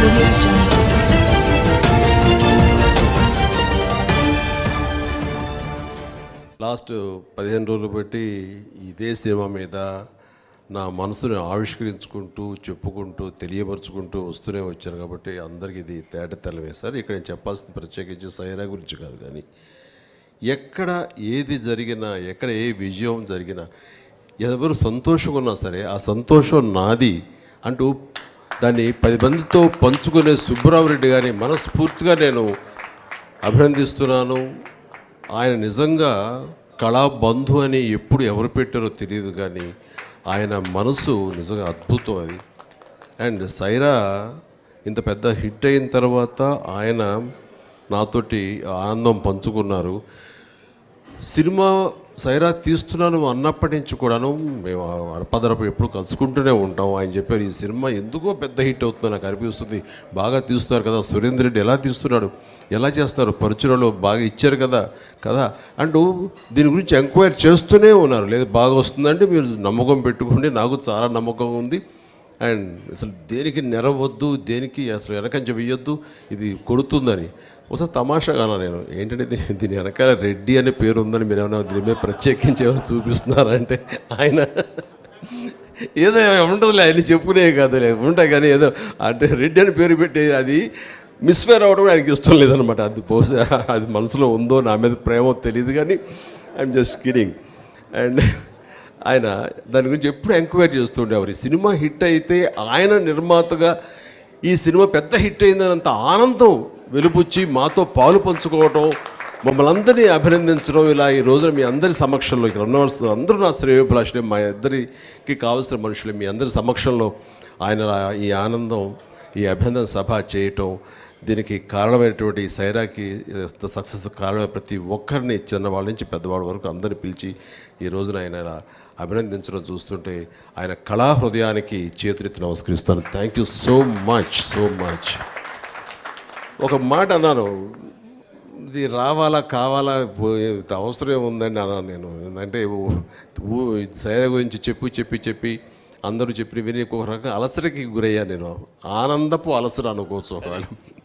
audio jungle. Last పదిహేను రోజులు బట్టి ఇదే సినిమా మీద నా మనసుని ఆవిష్కరించుకుంటూ చెప్పుకుంటూ తెలియపరుచుకుంటూ వస్తూనే వచ్చాను కాబట్టి అందరికీ ఇది తేట తెల్లవే సార్ ఇక్కడ నేను చెప్పాల్సింది ప్రత్యేకించి సైరా గురించి కాదు కానీ ఎక్కడ ఏది జరిగినా ఎక్కడ ఏ విజయం జరిగినా ఎవరు సంతోషంగా ఉన్నా సరే ఆ సంతోషం నాది అంటూ దాన్ని పది మందితో పంచుకునే సుబ్బరామరెడ్డి గారిని మనస్ఫూర్తిగా నేను అభినందిస్తున్నాను ఆయన నిజంగా కళాబంధు అని ఎప్పుడు ఎవరు పెట్టారో తెలియదు కానీ ఆయన మనసు నిజంగా అద్భుతం అది అండ్ సైరా ఇంత పెద్ద హిట్ అయిన తర్వాత ఆయన నాతోటి ఆనందం పంచుకున్నారు సినిమా సైరా తీస్తున్నాను అన్నప్పటి నుంచి కూడాను మేము అడపదరపు ఎప్పుడు కలుసుకుంటూనే ఉంటాం ఆయన చెప్పారు ఈ సినిమా ఎందుకో పెద్ద హిట్ అవుతుంది నాకు అనిపిస్తుంది బాగా తీస్తున్నారు కదా సురేంద్ర రెడ్డి ఎలా తీస్తున్నాడు ఎలా చేస్తారు పరుచులలో బాగా ఇచ్చారు కదా కదా అంటూ దీని గురించి ఎంక్వైరీ చేస్తూనే ఉన్నారు లేదు బాగా వస్తుందంటే మీరు నమ్మకం పెట్టుకోండి నాకు చాలా నమ్మకం ఉంది అండ్ అసలు దేనికి నెరవద్దు దేనికి అసలు వెనకంచె వెయ్యొద్దు ఇది కొడుతుందని ఒకసారి తమాషాగా అన్నా నేను ఏంటంటే దీ- దీని వెనకాల రెడ్డి అనే పేరు ఉందని మీరు ఏమైనా దీని మీద ప్రత్యేకించి ఏమైనా చూపిస్తున్నారంటే ఆయన ఏదో ఉంటుందిలే ఆయన చెప్పునే కాదులే ఉంటాయి కానీ ఏదో అంటే రెడ్డి అని పేరు పెట్టి అది మిస్ఫేర్ అవ్వడం ఆయనకి ఇష్టం లేదనమాట అది బహుశా అది మనసులో ఉందో నా మీద ప్రేమో తెలియదు కానీ ఐఎమ్ జస్ట్ కిడింగ్ అండ్ ఆయన దాని గురించి ఎప్పుడు ఎంక్వైరీ చేస్తుండేవారు ఈ సినిమా హిట్ అయితే ఆయన నిర్మాతగా ఈ సినిమా పెద్ద హిట్ అయిందనంత ఆనందం వెలుపుచ్చి మాతో పాలు పంచుకోవటం మమ్మల్ని అందరినీ అభినందించడం ఇలా ఈ రోజున మీ అందరి సమక్షంలో ఇక్కడ ఉన్నవలసిన అందరూ నా శ్రేయోభిలాషులే మా ఇద్దరికి కావాల్సిన మనుషులే మీ అందరి సమక్షంలో ఆయన ఈ ఆనందం ఈ అభినందన సభ చేయటం దీనికి కారణమైనటువంటి ఈ సైరాకి సక్సెస్ కారణమైన ప్రతి ఒక్కరిని చిన్నవాళ్ళ నుంచి పెద్దవాళ్ళ వరకు అందరిని పిలిచి ఈ రోజున ఆయన ఇలా అభినందించడం చూస్తుంటే ఆయన కళా హృదయానికి చేతులెత్తి నమస్కరిస్తాను thank you so much so much ఒక మాట అన్నాను ఇది రావాలా కావాలా పో- ఇంత అవసరం ఏముందండి అన్నాను నేను అంటే సైరా గురించి చెప్పి చెప్పి చెప్పి అందరూ చెప్పి విని ఒక రకం అలసటకి గురయ్యాను నేను ఆనందపు అలసట అనుకోవచ్చు ఒకవేళ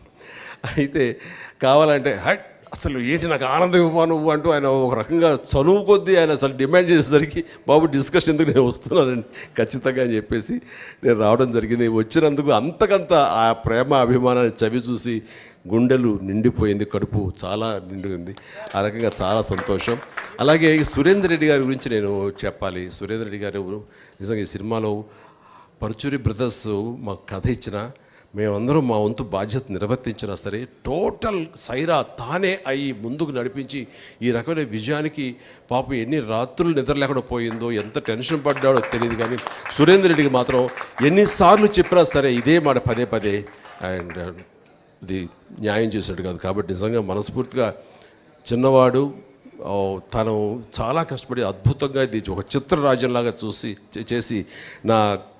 అయితే కావాలంటే హట్ అసలు ఏంటి నాకు ఆనందం ఇవ్వ నువ్వు అంటూ ఆయన ఒక రకంగా చనువు కొద్దీ ఆయన అసలు డిమాండ్ చేసేసరికి బాబు డిస్కషన్ ఎందుకు నేను వస్తున్నానండి ఖచ్చితంగా అని చెప్పేసి నేను రావడం జరిగింది వచ్చినందుకు అంతకంత ఆ ప్రేమ అభిమానాన్ని చవి చూసి గుండెలు నిండిపోయింది కడుపు చాలా నిండిపోయింది ఆ రకంగా చాలా సంతోషం అలాగే ఈ సురేందర్ రెడ్డి గారి గురించి నేను చెప్పాలి సురేందర్ రెడ్డి గారు నిజంగా ఈ సినిమాలో పరుచూరి బ్రదర్స్ మాకు కథ ఇచ్చిన మేమందరం మా వంతు బాధ్యత నిర్వర్తించినా సరే టోటల్ సైరా తానే అయి ముందుకు నడిపించి ఈ రకమైన విజయానికి పాపం ఎన్ని రాత్రులు నిద్ర లేకుండా పోయిందో ఎంత టెన్షన్ పడ్డాడో తెలియదు కానీ సురేందర్ రెడ్డికి మాత్రం ఎన్నిసార్లు చెప్పినా సరే ఇదే మాట పదే పదే అండ్ ఇది న్యాయం చేశాడు కాదు కాబట్టి నిజంగా మనస్ఫూర్తిగా చిన్నవాడు ఓ, తను చాలా కష్టపడి అద్భుతంగా ఇది ఒక చిత్రరాజ్యంలాగా చూసి చే- చేసి నా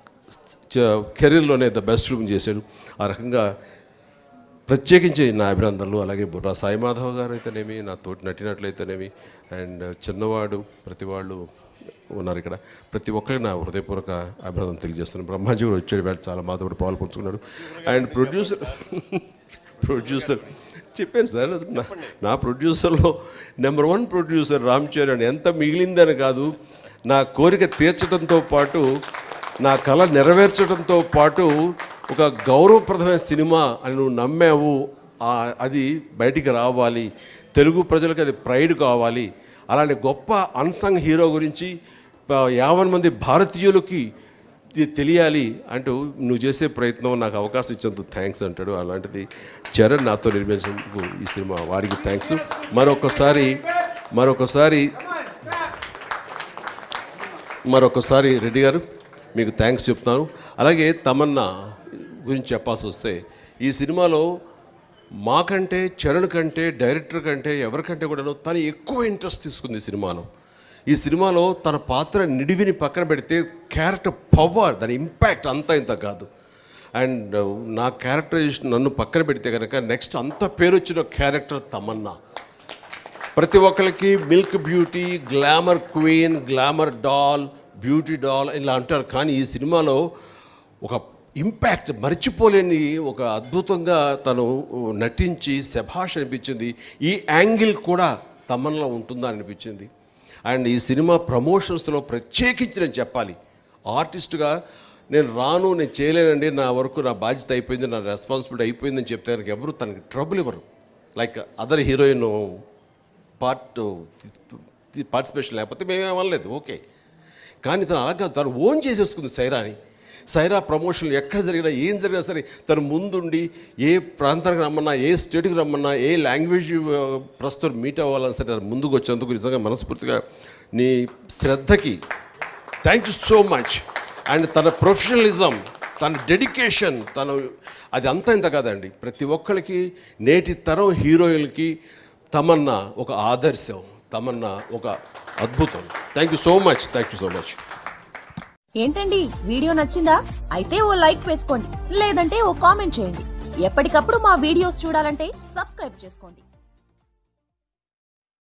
చ- కెరీర్లోనే ద బెస్ట్ రూమ్ చేశాడు ఆ రకంగా ప్రత్యేకించి నా అభినందనలు అలాగే బుర్రా సాయి మాధవ్ గారు అయితేనేమి నా తోటి నటినట్లయితేనేమి అండ్ చిన్నవాడు ప్రతి వాళ్ళు ఉన్నారు ఇక్కడ ప్రతి ఒక్కరికి నా హృదయపూర్వక అభినందన తెలియజేస్తున్నాను బ్రహ్మాజీ కూడా వచ్చాడు వేళ చాలా మాతో కూడా పాలు పంచుకున్నాడు అండ్ ప్రొడ్యూసర్ ప్రొడ్యూసర్ చెప్పాను సార్ అది నా నా ప్రొడ్యూసర్లో number one producer Ram Charan ఎంత మిగిలిందని కాదు నా కోరిక తీర్చడంతో పాటు నా కళ నెరవేర్చడంతో పాటు ఒక గౌరవప్రదమైన సినిమా అని నువ్వు నమ్మావు ఆ- అది బయటికి రావాలి తెలుగు ప్రజలకు అది ప్రైడ్ కావాలి అలాంటి గొప్ప అన్సంగ్ హీరో గురించి ప- యావన్ మంది భారతీయులకి ఇది తెలియాలి అంటూ నువ్వు చేసే ప్రయత్నం నాకు అవకాశం ఇచ్చినందుకు థ్యాంక్స్ అంటాడు అలాంటిది చరణ్ నాతో నిర్మించినందుకు ఈ సినిమా వాడికి థ్యాంక్స్ మరొకసారి మరొకసారి మరొకసారి రెడ్డి గారు మీకు థ్యాంక్స్ చెప్తాను అలాగే తమన్నా గురించి చెప్పాల్సి వస్తే ఈ సినిమాలో మాకంటే చరణ్ కంటే డైరెక్టర్ కంటే ఎవరికంటే కూడా తను ఎక్కువ ఇంట్రెస్ట్ తీసుకుంది ఈ సినిమాలో ఈ సినిమాలో తన పాత్ర నిడివిని పక్కన పెడితే క్యారెక్టర్ పవర్ దాని ఇంపాక్ట్ అంతా ఇంత కాదు అండ్ నా క్యారెక్టరైజేషన్ నన్ను పక్కన పెడితే కనుక నెక్స్ట్ అంత పేరు వచ్చిన క్యారెక్టర్ తమన్నా ప్రతి ఒక్కరికి milk beauty glamour queen glamour doll beauty doll ఇలా అంటారు కానీ ఈ సినిమాలో ఒక ఇంపాక్ట్ మర్చిపోలేని ఒక అద్భుతంగా తను నటించి శభాష్ అనిపించింది ఈ యాంగిల్ కూడా తమన్లో ఉంటుందా అనిపించింది అండ్ ఈ సినిమా ప్రమోషన్స్లో ప్రత్యేకించి నేను చెప్పాలి ఆర్టిస్ట్గా నేను రాను నేను చేయలేనండి నా వరకు నా బాధ్యత అయిపోయింది నా రెస్పాన్సిబిలిటీ అయిపోయిందని చెప్తే కనుక ఎవరు తనకి ట్రబుల్ ఇవ్వరు like other heroine part participation లేకపోతే మేమేమనలేదు ఓకే కానీ తను అలాగా తను ఓన్ చేసేసుకుంది సైరాని సైరా ప్రమోషన్లు ఎక్కడ జరిగినా ఏం జరిగినా సరే తను ముందుండి ఏ ప్రాంతానికి రమ్మన్నా ఏ స్టేట్కి రమ్మన్నా ఏ లాంగ్వేజ్ ఆ, ప్రస్తుతం మీట్ అవ్వాలన్నా సరే తను ముందుకు వచ్చేందుకు నిజంగా మనస్ఫూర్తిగా నీ శ్రద్ధకి thank you so much and తన ప్రొఫెషనలిజం తన డెడికేషన్ తను అది అంతా ఇంత కాదండి ప్రతి ఒక్కరికి నేటి తరం హీరోయిన్కి తమన్నా ఒక ఆదర్శం తమన్నా ఒక అద్భుతం thank you so much thank you so much ఏంటండి వీడియో నచ్చిందా అయితే ఓ లైక్ వేసుకోండి లేదంటే ఓ కామెంట్ చేయండి ఎప్పటికప్పుడు మా వీడియోస్ చూడాలంటే సబ్స్క్రైబ్ చేసుకోండి